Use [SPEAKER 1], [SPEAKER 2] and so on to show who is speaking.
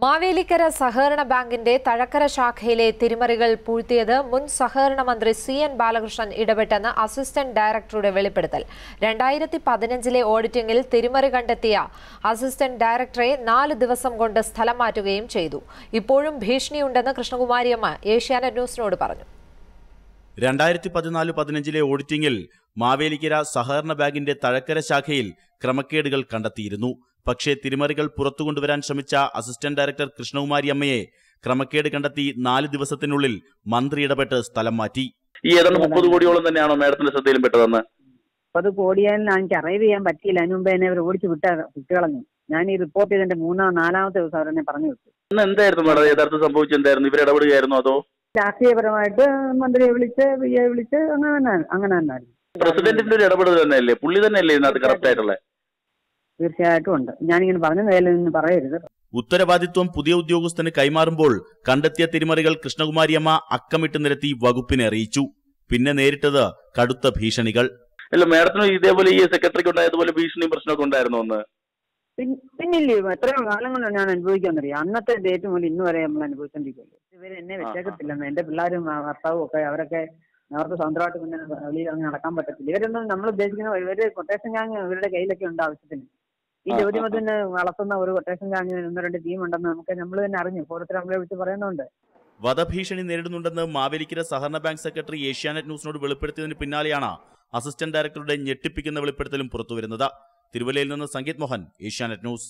[SPEAKER 1] മാവേലിക്കര സഹകരണ ബാങ്കിന്റെ തഴക്കര ശാഖയിലെ തിരിമറികൾ പൂഴ്ത്തിയത് മുൻ സഹകരണ മന്ത്രി സി എൻ ബാലകൃഷ്ണൻ ഇടപെട്ടെന്ന് അസിസ്റ്റന്റ് ഡയറക്ടറുടെ വെളിപ്പെടുത്തൽ രണ്ടായിരത്തി പതിനഞ്ചിലെ ഓഡിറ്റിംഗിൽ തിരിമറി കണ്ടെത്തിയ അസിസ്റ്റന്റ് ഡയറക്ടറെ നാല് ദിവസം കൊണ്ട് സ്ഥലം മാറ്റുകയും ചെയ്തു ഇപ്പോഴും ഭീഷണിയുണ്ടെന്ന് കൃഷ്ണകുമാരിയമ്മ ഏഷ്യാനെറ്റ് ന്യൂസിനോട് പറഞ്ഞു
[SPEAKER 2] രണ്ടായിരത്തി പതിനാല് പതിനഞ്ചിലെ ഓഡിറ്റിംഗിൽ മാവേലിക്കര സഹകരണ ബാങ്കിന്റെ തഴക്കര ശാഖയിൽ ക്രമക്കേടുകൾ കണ്ടെത്തിയിരുന്നു പക്ഷേ തിരിമറികൾ പുറത്തുകൊണ്ടുവരാൻ ശ്രമിച്ച അസിസ്റ്റന്റ് ഡയറക്ടർ കൃഷ്ണകുമാരി അമ്മയെ ക്രമക്കേട് കണ്ടെത്തി നാല് ദിവസത്തിനുള്ളിൽ മന്ത്രി ഇടപെട്ട് സ്ഥലം മാറ്റി
[SPEAKER 3] ഈ ഏതാണ്ട് മുപ്പത് കോടിയോളം തന്നെയാണോ മാഡത്തിന്റെ ശ്രദ്ധയിലും പെട്ടതെന്ന്
[SPEAKER 4] മുപ്പത് കോടിയാലും എനിക്ക് അറൈവ് ചെയ്യാൻ പറ്റിയില്ല അതിന് മുമ്പേ എന്നെ അവർ ഓടിച്ച് വിട്ട വിട്ടുകളഞ്ഞു ഞാൻ ഈ റിപ്പോർട്ട് ചെയ്തതിന്റെ മൂന്നാം നാലാമത്തെ ദിവസം അവരെന്നെ പറഞ്ഞു വിട്ടു
[SPEAKER 3] അന്ന് എന്തായിരുന്നു മാഡം യഥാർത്ഥം സംഭവിച്ചത് എന്തായിരുന്നു ഇവർ ഇടപെടുകയായിരുന്നു അതോ
[SPEAKER 4] രാഷ്ട്രീയപരമായിട്ട് മന്ത്രിയെ വിളിച്ച് വി എ വിളിച്ച് അങ്ങനെ തന്നെ അങ്ങനെ തന്നെയായിരുന്നു
[SPEAKER 3] പ്രസിഡന്റിന്റെ ഒരു ഇടപെടൽ തന്നെയല്ലേ പുള്ളി തന്നെയല്ലേ ഇതിനകത്ത് കറക്റ്റ് ആയിട്ടുള്ളത്
[SPEAKER 4] തീർച്ചയായിട്ടും ഉണ്ട് ഞാനിങ്ങനെ പറഞ്ഞ നേരിൽ നിന്ന് പറയരുത്
[SPEAKER 2] ഉത്തരവാദിത്വം പുതിയ ഉദ്യോഗസ്ഥന് കൈമാറുമ്പോൾ കണ്ടെത്തിയ തിരിമറികൾ കൃഷ്ണകുമാരിയമ്മ അക്കമിട്ട് നിരത്തി വകുപ്പിനെ അറിയിച്ചു പിന്നെ നേരിട്ടത് കടുത്ത ഭീഷണികൾ
[SPEAKER 3] അല്ല മാഡത്തിന് ഇതേപോലെ ഈ സെക്രട്ടറിക്ക് ഉണ്ടായതുപോലെ ഭീഷണിയും പ്രശ്നമൊക്കെ ഉണ്ടായിരുന്നു ഒന്ന്
[SPEAKER 4] പിൻ- പിന്നില്ലേ എത്രയോ കാലം കൊണ്ട് ഞാൻ അനുഭവിക്കാന്നറിയാം അന്നത്തെ ഡേറ്റ് മുതൽ ഇന്ന് വരെ നമ്മൾ അനുഭവിച്ചോണ്ടിരിക്കുമല്ലോ ഇവര് എന്നെ വെച്ചേക്കത്തില്ലെന്ന് എന്റെ പിള്ളേരും ആ ഭർത്താവും ഒക്കെ അവരൊക്കെ അവർക്ക് സ്വന്തമായിട്ട് പിന്നെ വെളിയിൽ അങ്ങ് നടക്കാൻ പറ്റത്തില്ല ഇവരൊന്നും നമ്മൾ ഉദ്ദേശിക്കുന്ന ഇവര് കൊട്ടേഷൻ ഗാങ് ഇവരുടെ കയ്യിലൊക്കെ ഉണ്ട് ആവശ്യത്തിന് ഈ
[SPEAKER 3] ആ, ആ,
[SPEAKER 4] ജ്യോതിമത്തിന് വളർത്തുന്ന ഒരു കൊട്ടേഷൻ ഗാങ് ഒന്ന് രണ്ട് ടീം ഉണ്ടെന്ന് നമുക്ക് നമ്മൾ തന്നെ അറിഞ്ഞു ഓരോരുത്തർ നമ്മളെ വിളിച്ച് പറയുന്നുണ്ട്
[SPEAKER 2] വധഭീഷണി നേരിടുന്നുണ്ടെന്ന് മാവേലിക്കര സഹകരണ ബാങ്ക് സെക്രട്ടറി ഏഷ്യാനെറ്റ് ന്യൂസിനോട് വെളിപ്പെടുത്തിയതിന് പിന്നാലെയാണ് അസിസ്റ്റന്റ് ഡയറക്ടറുടെ ഞെട്ടിപ്പിക്കുന്ന വെളിപ്പെടുത്തലും പുറത്തുവരുന്നത് തിരുവല്ലയിൽ നിന്ന് സംഗീത് മോഹൻ ഏഷ്യാനെറ്റ് ന്യൂസ്